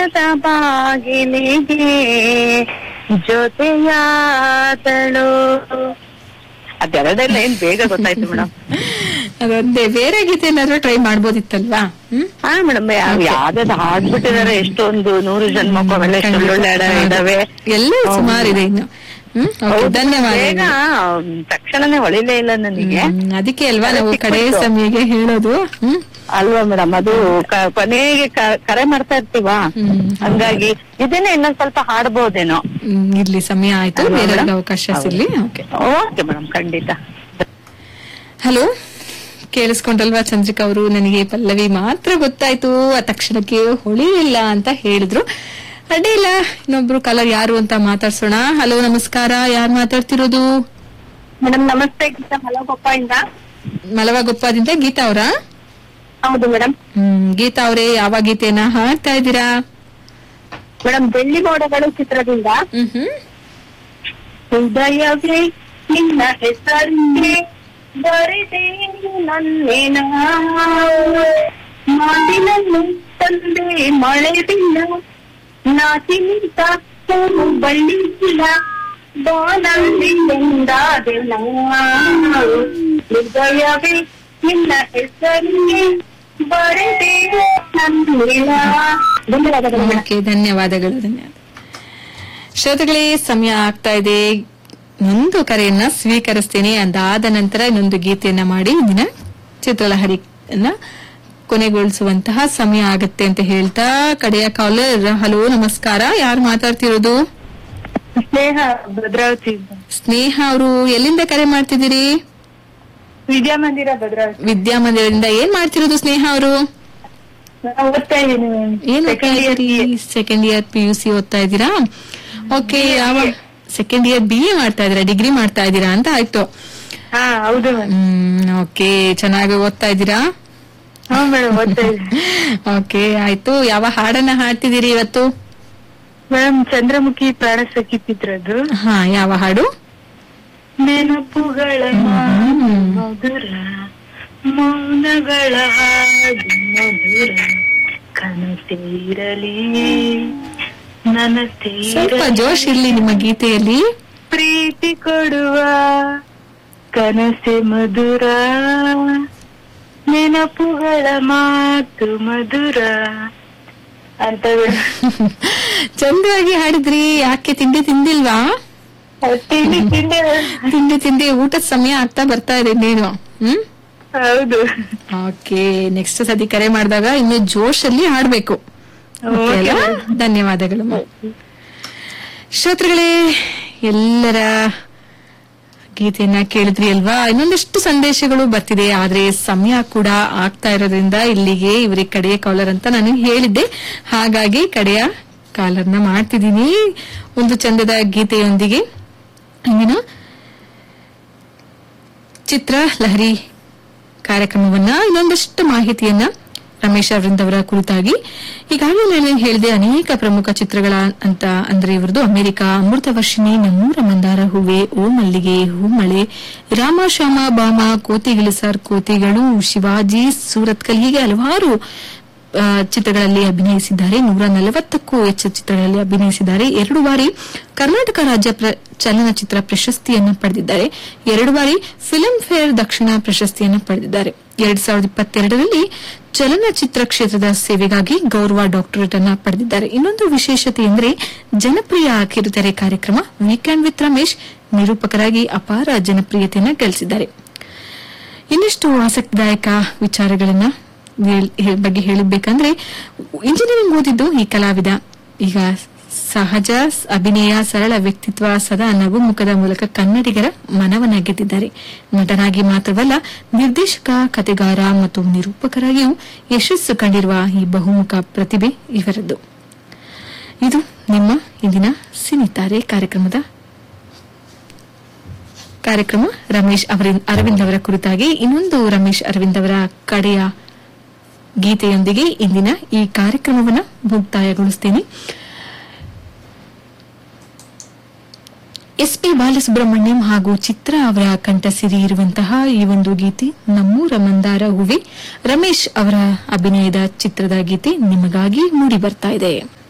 ಬಾಗಿಲಿಗೆ ಜೊತೆಯಾದಳು ಅದೆರಡೆಲ್ಲ ಏನ್ ಬೇಗ ಗೊತ್ತಾಯ್ತು ಮೇಡಮ್ ಅದೊಂದೇ ಬೇರೆ ಗೀತೆ ಏನಾದ್ರು ಟ್ರೈ ಮಾಡ್ಬೋದಿತ್ತಲ್ವಾ ಹ್ಮ್ ಹಾ ಮೇಡಮ್ ಯಾವ್ದಾದ್ರು ಹಾಡ್ಬಿಟ್ಟಿದಾರೆ ಎಷ್ಟೊಂದು ನೂರು ಜನ್ಮಕ್ಕೂ ಅವೆಲ್ಲ ಎಷ್ಟು ಒಳ್ಳೊಳ್ಳೆ ಹಾಡ ಇದಾವೆ ಎಲ್ಲ ಸುಮಾರಿದೆ ಇನ್ನು ಹ್ಮ್ ಓಕೆ ಹೌದು, ಬೇಗ ಧನ್ಯವಾದ ತಕ್ಷಣನೇ ಹೊಳಿಲೇ ಇಲ್ಲ ನನಗೆ ಅದಕ್ಕೆ ಅಲ್ವಾ ನಾವು ಕಡೆ ಸಮಯಗೆ ಹೇಳೋದು ಹ್ಮ್ ಅಲ್ವಾ ಮೇಡಮ್ ಅದು ಕ- ಕೊನೆಗೆ ಕ- ಕರೆ ಮಾಡ್ತಾ ಇರ್ತೀವಾ ಹ್ಮ್. ಹಂಗಾಗಿ ಇದನ್ನೇ ಇನ್ನೊಂದ್ ಸ್ವಲ್ಪ ಹಾಡ್ಬೋದೇನೋ ಹ್ಮ್, ಇರ್ಲಿ ಸಮಯ ಆಯ್ತು ಅಲ್ವಾ ಬೇರೆ ಮೇಡಮ್? ಅವಕಾಶ ಸಿಗ್ಲಿ ಓಕೆ ಓಕೆ ಮೇಡಮ್ ಖಂಡಿತ ಹಲೋ ಕೇಳಿಸ್ಕೊಂಡಲ್ವಾ ಚಂದ್ರಿಕಾ ಅವರು ನನಗೆ ಪಲ್ಲವಿ ಮಾತ್ರ ಗೊತ್ತಾಯ್ತು ಆ ತಕ್ಷಣಕ್ಕೆ ಹೊಳಿಲಿಲ್ಲ ಅಂತ ಹೇಳಿದ್ರು ಅಡ್ಡಿಲ್ಲ ಇನ್ನೊಬ್ರು ಕಲರ್ ಯಾರು ಅಂತ ಮಾತಾಡ್ಸೋಣ ಹಲೋ ನಮಸ್ಕಾರ ಯಾರು ಮಾತಾಡ್ತಿರೋದು ಮೇಡಮ್ ನಮಸ್ತೆ ಗೀತಾ ಮಲಗೊಪ್ಪ ಇಂದ ಮಲವಗೊಪ್ಪದಿಂದ ಗೀತಾ ಅವರಾ ಹೌದು ಮೇಡಮ್ ಹ್ಮ್ ಗೀತಾ ಅವರೇ ಯಾವ ಗೀತೆನ ಹಾಡ್ತಾ ಇದ್ದೀರಾ ಮೇಡಮ್ ಬೆಳ್ಳಿ ಮೋಡಗಳು ಚಿತ್ರದಿಂದ ಹ್ಮ್ ಹ್ಮ್ ಹೃದಯವೇ ನಿನ್ನ ಹೆಸರಿಗೆ ಬರೆದೆ ನನ್ನೇನ ಮಾತಿನನ್ನು ತಂದೆ ಮಳೆ ಬಿಲ್ಲ ನಾಚಿ ನಿಂತ ಹೂವು ಬಳ್ಳಿಲ್ಲ ಬಾನಲ್ಲಿ ಎಂದಾದೆ ಹೃದಯವೇ ನಿನ್ನ ಹೆಸರಿಗೆ ಬರೆದೆ ನನ್ನೇನ ಧನ್ಯವಾದಗಳು ಮೇಡಮ್ ಓಕೆ ಧನ್ಯವಾದಗಳು ಧನ್ಯವಾದ ಶ್ರೋತಗಳೇ ಸಮಯ ಆಗ್ತಾ ಇದೆ ಒಂದು ಕರೆಯನ್ನ ಸ್ವೀಕರಿಸ್ತೇನೆ ಅದಾದ ನಂತರ ಇನ್ನೊಂದು ಗೀತೆಯನ್ನ ಮಾಡಿ ಇಂದಿನ ಚಿತ್ರಲಹರಿಯನ್ನ ಕೊನೆಗೊಳಿಸುವಂತಹ ಸಮಯ ಆಗತ್ತೆ ಅಂತ ಹೇಳ್ತಾ ಕಡೆಯ ಕಾಲರ್ ಹಲೋ ನಮಸ್ಕಾರ ಯಾರು ಮಾತಾಡ್ತಿರೋದು ಸ್ನೇಹ ಭದ್ರಾವತಿ ಸ್ನೇಹ ಅವರು ಎಲ್ಲಿಂದ ಕರೆ ಮಾಡ್ತಿದ್ದೀರಿ ವಿದ್ಯಾಮಂದಿರ ಭದ್ರಾವತಿ ವಿದ್ಯಾಮಂದಿರದಿಂದ ಏನ್ ಮಾಡ್ತಿರೋದು ಸ್ನೇಹ ಅವರು ನಾನು ಓದ್ತಾ ಇದ್ದೀನಿ ma'am. ಏನ್ ಓದ್ತಾ Second year ಇದ್ದೀರಿ second year P U C ಓದ್ತಾ ಇದ್ದೀರಾ ಓಕೆ ಯಾವ ಸೆಕೆಂಡ್ ಇಯರ್ ಬಿ ಎ ಮಾಡ್ತಾ ಇದ್ದೀರಾ ಡಿಗ್ರಿ ಮಾಡ್ತಾ ಇದ್ದೀರಾ ಅಂತ ಆಯ್ತು ಹಾ ಹೌದು ಮೇಡಮ್ ಹ್ಮ್ ಓಕೆ ಚೆನ್ನಾಗಿ ಓದ್ತಾ ಇದ್ದೀರಾ ಹಾ ಮೇಡಮ್ ಓದ್ತಾ ಇದ್ದೀನಿ ಓಕೆ ಆಯ್ತು ಯಾವ ಹಾಡನ್ನ ಹಾಡ್ತಿದ್ದೀರಿ ಇವತ್ತು ಮೇಡಮ್ ಚಂದ್ರಮುಖಿ ಪ್ರಾಣ ಸಖಿ ಚಿತ್ರದ್ದು ಹಾ ಯಾವ ಹಾಡು ನೆನಪುಗಳ ಮಾತು ಮಧುರ ಮೌನಗಳ ಹಾಡು ಮಧುರ ಕನಸೇರಲಿ ಸ್ವಲ್ಪ ಜೋಶ್ ಇರ್ಲಿ ನಿಮ್ಮ ಗೀತೆಯಲ್ಲಿ ಪ್ರೀತಿ ಕೊಡುವ ಕನಸೆ ಮಧುರ ನೆನಪುಗಳ ಮಾತು ಮಧುರ ಅಂತ ಚಂದವಾಗಿ ಹಾಡಿದ್ರಿ ಯಾಕೆ ತಿಂಡಿ ತಿಂದಿಲ್ವಾ ತಿಂಡಿ ತಿಂದೆ ತಿಂಡಿ ತಿಂಡಿ ಊಟದ ಸಮಯ ಆಗ್ತಾ ಬರ್ತಾ ಇದೆ ನೀನು ಹ್ಮ್ ಹೌದು ಓಕೆ ನೆಕ್ಸ್ಟ್ ಸತಿ ಕರೆ ಮಾಡಿದಾಗ ಇನ್ನು ಜೋಶ್ ಅಲ್ಲಿ ಹಾಡ್ಬೇಕು Okay ಅಲ್ವಾ? ಧನ್ಯವಾದಗಳು ಶ್ರೋತೃಗಳೇ ಎಲ್ಲರ ಗೀತೆಯನ್ನ ಕೇಳಿದ್ರಿ ಅಲ್ವಾ ಇನ್ನೊಂದಷ್ಟು ಸಂದೇಶಗಳು ಬರ್ತಿದೆ ಆದ್ರೆ ಸಮಯ ಕೂಡ ಆಗ್ತಾ ಇರೋದ್ರಿಂದ ಇಲ್ಲಿಗೆ ಇವರಿಗೆ ಕಡೆಯ ಕಾಲರ್ ಅಂತ ನಾನು ಹೇಳಿದ್ದೆ ಹಾಗಾಗಿ ಕಡೆಯ ಕಾಲರ್ನ ಮಾಡ್ತಿದ್ದೀನಿ ಒಂದು ಚಂದದ ಗೀತೆಯೊಂದಿಗೆ ಇಂದಿನ ಚಿತ್ರ ಲಹರಿ ಕಾರ್ಯಕ್ರಮವನ್ನ ಇನ್ನೊಂದಷ್ಟು ಮಾಹಿತಿಯನ್ನ ರಮೇಶ್ ಅವರಿಂದವರ ಕುರಿತಾಗಿ ಈಗಾಗಲೇ ನಾನು ಹೇಳಿದೆ ಅನೇಕ ಪ್ರಮುಖ ಚಿತ್ರಗಳ ಅಂತ ಅಂದ್ರೆ ಇವರದು ಅಮೆರಿಕ ಅಮೃತ ವರ್ಷಿಣಿ ನಮ್ಮೂರ ಮಂದಾರ ಹೂವೆ ಓ ಮಲ್ಲಿಗೆ ಹೂ ಮಳೆ ರಾಮ ಶ್ಯಾಮ ಬಾಮ ಕೋತಿಗಳು ಸರ್ ಕೋತಿಗಳು ಶಿವಾಜಿ ಸೂರತ್ಕಲ್ ಹೀಗೆ ಹಲವಾರು ಆ, ಚಿತ್ರಗಳಲ್ಲಿ ಅಭಿನಯಿಸಿದ್ದಾರೆ ನೂರ ನಲವತ್ತಕ್ಕೂ ಹೆಚ್ಚು ಚಿತ್ರಗಳಲ್ಲಿ ಅಭಿನಯಿಸಿದ್ದಾರೆ ಎರಡು ಬಾರಿ ಕರ್ನಾಟಕ ರಾಜ್ಯ ಪ್ರ- ಚಲನಚಿತ್ರ ಪ್ರಶಸ್ತಿಯನ್ನು ಪಡೆದಿದ್ದಾರೆ ಎರಡು ಬಾರಿ ಫಿಲ್ಮ್ ಫೇರ್ ದಕ್ಷಿಣ ಪ್ರಶಸ್ತಿಯನ್ನು ಪಡೆದಿದ್ದಾರೆ ಎರಡ್ ಸಾವಿರದ ಇಪ್ಪತ್ತೆರಡರಲ್ಲಿ ಚಲನಚಿತ್ರ ಕ್ಷೇತ್ರದ ಸೇವೆಗಾಗಿ ಗೌರವ ಡಾಕ್ಟರೇಟ್ ಅನ್ನ ಪಡೆದಿದ್ದಾರೆ ಇನ್ನೊಂದು ವಿಶೇಷತೆ ಎಂದರೆ ಜನಪ್ರಿಯ ಕಿರುತೆರೆ ಕಾರ್ಯಕ್ರಮ ವೀಕೆಂಡ್ ವಿತ್ ರಮೇಶ್ ನಿರೂಪಕರಾಗಿ ಅಪಾರ ಜನಪ್ರಿಯತೆಯನ್ನು ಗಳಿಸಿದ್ದಾರೆ ಇನ್ನಷ್ಟು ಆಸಕ್ತಿದಾಯಕ ವಿಚಾರಗಳನ್ನ ಹೇಳ್- ಹೇ- ಬಗ್ಗೆ ಹೇಳಬೇಕಂದ್ರೆ ಇಂಜಿನಿಯರಿಂಗ್ ಓದಿದ್ದು ಈ ಕಲಾವಿದ ಈಗ ಸಹಜ ಸ್- ಅಭಿನಯ ಸರಳ ವ್ಯಕ್ತಿತ್ವ ಸದಾ ನಗು ಮುಖದ ಮೂಲಕ ಕನ್ನಡಿಗರ ಮನವನ್ನ ಗೆದ್ದಿದ್ದಾರೆ ನಟನಾಗಿ ಮಾತ್ರವಲ್ಲ ನಿರ್ದೇಶಕ ಕತೆಗಾರ ಮತ್ತು ನಿರೂಪಕರಾಗಿಯೂ ಯಶಸ್ಸು ಕಂಡಿರುವ ಈ ಬಹುಮುಖ ಪ್ರತಿಭೆ ಇವರದ್ದು ಇದು ನಿಮ್ಮ ಇಂದಿನ ಸಿನಿತಾರೆ ಕಾರ್ಯಕ್ರಮದ ಕಾರ್ಯಕ್ರಮ ರಮೇಶ್ ಅವರಿನ್- ಅರವಿಂದ್ ಅವರ ಕುರಿತಾಗಿ ಇನ್ನೊಂದು ರಮೇಶ್ ಅರವಿಂದ್ ಅವರ ಕಡೆಯ ಗೀತೆಯೊಂದಿಗೆ ಇಂದಿನ ಈ ಕಾರ್ಯಕ್ರಮವನ್ನು ಮುಕ್ತಾಯಗೊಳಿಸ್ತೇನೆ ಎಸ್ ಪಿ ಬಾಲಸುಬ್ರಹ್ಮಣ್ಯಂ ಹಾಗೂ ಚಿತ್ರ ಅವರ ಕಂಠಸಿರಿ ಇರುವಂತಹ ಈ ಒಂದು ಗೀತೆ ನಮ್ಮೂರ ಮಂದಾರ ಹೂವೆ ರಮೇಶ್ ಅವರ ಅಭಿನಯದ ಚಿತ್ರದ ಗೀತೆ ನಿಮಗಾಗಿ ಮೂಡಿ ಬರ್ತಾ ಇದೆ